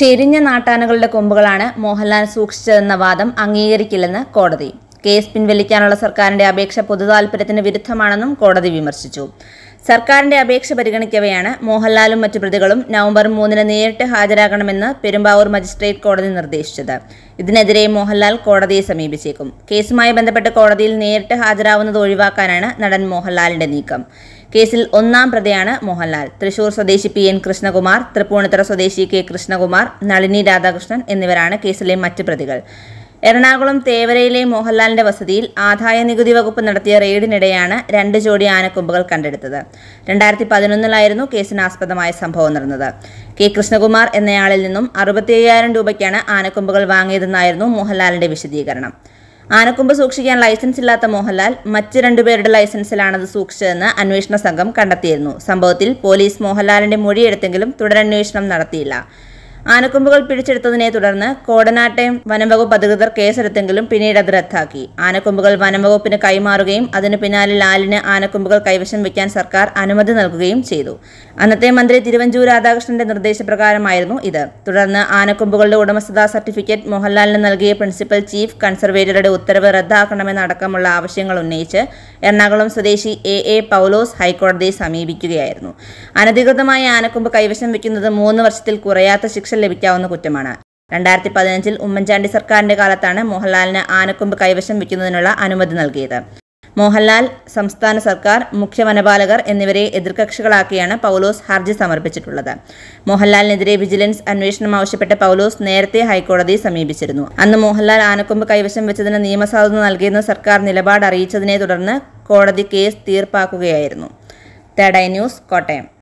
ചെരിഞ്ഞ നാട്ടാനകളുടെ കൊമ്പുകളാണ് മോഹൻലാൽ സൂക്ഷിച്ചതെന്ന വാദം അംഗീകരിക്കില്ലെന്ന് കോടതി കേസ് പിൻവലിക്കാനുള്ള സർക്കാരിന്റെ അപേക്ഷ പൊതുതാൽപര്യത്തിന് വിരുദ്ധമാണെന്നും കോടതി വിമർശിച്ചു സർക്കാരിന്റെ അപേക്ഷ പരിഗണിക്കവെയാണ് മോഹൻലാലും മറ്റു പ്രതികളും നവംബർ മൂന്നിന് നേരിട്ട് ഹാജരാകണമെന്ന് പെരുമ്പാവൂർ മജിസ്ട്രേറ്റ് കോടതി നിർദ്ദേശിച്ചത് ഇതിനെതിരെ മോഹൻലാൽ കോടതിയെ സമീപിച്ചേക്കും കേസുമായി ബന്ധപ്പെട്ട് കോടതിയിൽ നേരിട്ട് ഹാജരാവുന്നത് ഒഴിവാക്കാനാണ് നടൻ മോഹൻലാലിന്റെ നീക്കം കേസിൽ ഒന്നാം പ്രതിയാണ് മോഹൻലാൽ തൃശൂർ സ്വദേശി പി എൻ കൃഷ്ണകുമാർ തൃപ്പൂണിത്തുറ സ്വദേശി കെ കൃഷ്ണകുമാർ നളിനി രാധാകൃഷ്ണൻ എന്നിവരാണ് കേസിലെ മറ്റ് പ്രതികൾ എറണാകുളം തേവരയിലെ മോഹൻലാലിന്റെ വസതിയിൽ ആദായ നികുതി വകുപ്പ് നടത്തിയ റെയ്ഡിനിടെയാണ് രണ്ട് ജോഡി ആനക്കൊമ്പുകൾ കണ്ടെടുത്തത് രണ്ടായിരത്തി പതിനൊന്നിലായിരുന്നു കേസിനാസ്പദമായ സംഭവം നടന്നത് കെ കൃഷ്ണകുമാർ എന്നയാളിൽ നിന്നും അറുപത്തി അയ്യായിരം രൂപയ്ക്കാണ് ആനക്കൊമ്പുകൾ വാങ്ങിയതെന്നായിരുന്നു മോഹൻലാലിന്റെ വിശദീകരണം ആനക്കൊമ്പ് സൂക്ഷിക്കാൻ ലൈസൻസ് ഇല്ലാത്ത മോഹൻലാൽ മറ്റ് രണ്ടുപേരുടെ ലൈസൻസിലാണത് സൂക്ഷിച്ചതെന്ന് അന്വേഷണ സംഘം കണ്ടെത്തിയിരുന്നു സംഭവത്തിൽ പോലീസ് മോഹൻലാലിന്റെ മൊഴിയെടുത്തെങ്കിലും തുടരന്വേഷണം നടത്തിയില്ല ആനക്കൊമ്പുകൾ പിടിച്ചെടുത്തതിനെ തുടർന്ന് കോടനാട്ടയം വനംവകുപ്പ് അധികൃതർ കേസെടുത്തെങ്കിലും പിന്നീട് അത് റദ്ദാക്കി ആനക്കൊമ്പുകൾ വനംവകുപ്പിന് കൈമാറുകയും അതിനു പിന്നാലെ ലാലിന് ആനക്കൊമ്പുകൾ കൈവശം വയ്ക്കാൻ സർക്കാർ അനുമതി നൽകുകയും ചെയ്തു അന്നത്തെ മന്ത്രി തിരുവഞ്ചൂർ രാധാകൃഷ്ണന്റെ നിർദ്ദേശപ്രകാരമായിരുന്നു ഇത് തുടർന്ന് ആനക്കൊമ്പുകളുടെ ഉടമസ്ഥതാ സർട്ടിഫിക്കറ്റ് മോഹൻലാലിന് നൽകിയ പ്രിൻസിപ്പൽ ചീഫ് കൺസർവേറ്ററുടെ ഉത്തരവ് റദ്ദാക്കണമെന്നടക്കമുള്ള ആവശ്യങ്ങൾ ഉന്നയിച്ച് എറണാകുളം സ്വദേശി എ എ പൗലോസ് ഹൈക്കോടതിയെ സമീപിക്കുകയായിരുന്നു അനധികൃതമായ ആനക്കൊമ്പ് കൈവശം വയ്ക്കുന്നത് മൂന്ന് വർഷത്തിൽ കുറയാത്ത ശിക്ഷ ലഭിക്കാവുന്ന കുറ്റമാണ് രണ്ടായിരത്തി പതിനഞ്ചിൽ ഉമ്മൻചാണ്ടി സർക്കാരിന്റെ കാലത്താണ് മോഹൻലാലിന് ആനക്കൊമ്പ് കൈവശം വയ്ക്കുന്നതിനുള്ള അനുമതി നൽകിയത് മോഹൻലാൽ സംസ്ഥാന സർക്കാർ മുഖ്യ വനപാലകർ എന്നിവരെ എതിർകക്ഷികളാക്കിയാണ് പൗലോസ് ഹർജി സമർപ്പിച്ചിട്ടുള്ളത് മോഹൻലാലിനെതിരെ വിജിലൻസ് അന്വേഷണം ആവശ്യപ്പെട്ട പൗലോസ് നേരത്തെ ഹൈക്കോടതിയെ സമീപിച്ചിരുന്നു അന്ന് മോഹൻലാൽ ആനക്കൊമ്പ് കൈവശം വെച്ചതിന് നിയമസാധുത നൽകിയെന്ന് സർക്കാർ നിലപാട് അറിയിച്ചതിനെ തുടർന്ന് കോടതി കേസ് തീർപ്പാക്കുകയായിരുന്നു തേടൈ ന്യൂസ് കോട്ടയം